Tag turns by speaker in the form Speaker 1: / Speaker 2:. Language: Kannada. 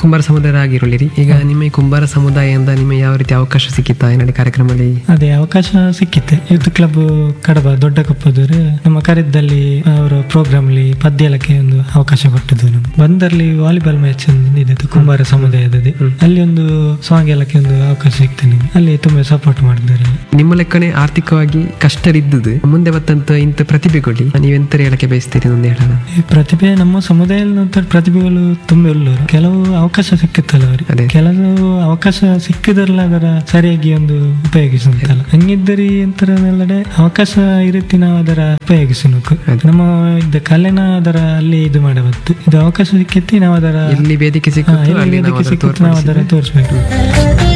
Speaker 1: ಕುಂಬಾರ ಸಮುದಾಯ ಆಗಿರಲಿರಿ ಈಗ ನಿಮ್ಮ ಈ ಕುಂಬಾರ ಸಮುದಾಯದಿಂದ ನಿಮಗೆ ಯಾವ ರೀತಿ ಅವಕಾಶ ಸಿಕ್ಕಿತ್ತಾ ಏನಾಡಿ ಕಾರ್ಯಕ್ರಮದಲ್ಲಿ
Speaker 2: ಅದೇ ಅವಕಾಶ ಸಿಕ್ಕಿತ್ತೆ ಯೂತ್ ಕ್ಲಬ್ ಕಡಬ ದೊಡ್ಡ ಕಪ್ಪದೂರು ನಮ್ಮ ಕರೆದಲ್ಲಿ ಅವರ ಪ್ರೋಗ್ರಾಮ್ ಅಲ್ಲಿ ಪದ್ಯಲಕ್ಕೆ ಒಂದು ಅವಕಾಶ ಕೊಟ್ಟಿದ್ದು ನಮ್ಗೆ ಬಂದಲ್ಲಿ ವಾಲಿಬಾಲ್ ಮ್ಯಾಚ್ ಇದೆ ಕುಂಬಾರ ಸಮುದಾಯದಲ್ಲಿ ಅಲ್ಲಿ ಒಂದು ಸಾಂಗ್ ಎಲ್ಲಕ್ಕೆ ಒಂದು ಅವಕಾಶ ಸಿಕ್ತು ನಿಮ್ಗೆ ಅಲ್ಲಿ ತುಂಬಾ ಸಪೋರ್ಟ್ ಮಾಡಿದ್ದಾರೆ
Speaker 1: ನಿಮ್ಮ ಲೆಕ್ಕನೆ ಆರ್ಥಿಕವಾಗಿ ಕಷ್ಟರಿದ್ದುದು ಮುಂದೆ ಬತ್ತಂತ ಇಂಥ ಪ್ರತಿಭೆಗಳು ನೀವೆಂತ ಹೇಳಕ್ಕೆ ಬಯಸ್ತೀರಿ ಒಂದು ಹೇಳೋಣ
Speaker 2: ಈ ಪ್ರತಿಭೆ ನಮ್ಮ ಸಮುದಾಯದ ಪ್ರತಿಭೆಗಳು ತುಂಬಾ ಉಳ್ಳವರು ಕೆಲವು ಅವಕಾಶ ಸಿಕ್ಕುತ್ತಲ್ಲ
Speaker 1: ಅದೇ.
Speaker 2: ಅವರಿಗೆ ಕೆಲವು ಅವಕಾಶ ಸಿಕ್ಕಿದ್ರಲ್ಲ ಅದರ ಸರಿಯಾಗಿ ಒಂದು ಉಪಯೋಗಿಸುತ್ತಲ್ಲ ಹಂಗಿದ್ದರಿ ಎಂತರನೆಲ್ಲಡೆ ಅವಕಾಶ ಈ ರೀತಿ ನಾವು ಅದರ ಉಪಯೋಗಿಸಬೇಕು ನಮ್ಮ ಇದ್ದ ಕಲೆನ ಅದರ ಅಲ್ಲಿ ಇದು ಮಾಡಬಹುದು ಇದು ಅವಕಾಶ ಸಿಕ್ಕಿತ್ತು ನಾವು ಅದರ
Speaker 1: ಎಲ್ಲಿ ವೇದಿಕೆ
Speaker 2: ಹಾ,
Speaker 1: ಸಿಕ್ಕುತ್ತೋ
Speaker 2: ಎಲ್ಲಿ
Speaker 1: ಅಲ್ಲಿ ನಾವು
Speaker 2: ವೇದಿಕೆ
Speaker 1: ಅದನ್ನು
Speaker 2: ಸಿಕ್ಕುತ್ತೆ ನಾವು ಅದರ
Speaker 1: ತೋರ್ಪಡಿಸಿದ್ರೆ
Speaker 2: ತೋರಿಸ್ಬೇಕು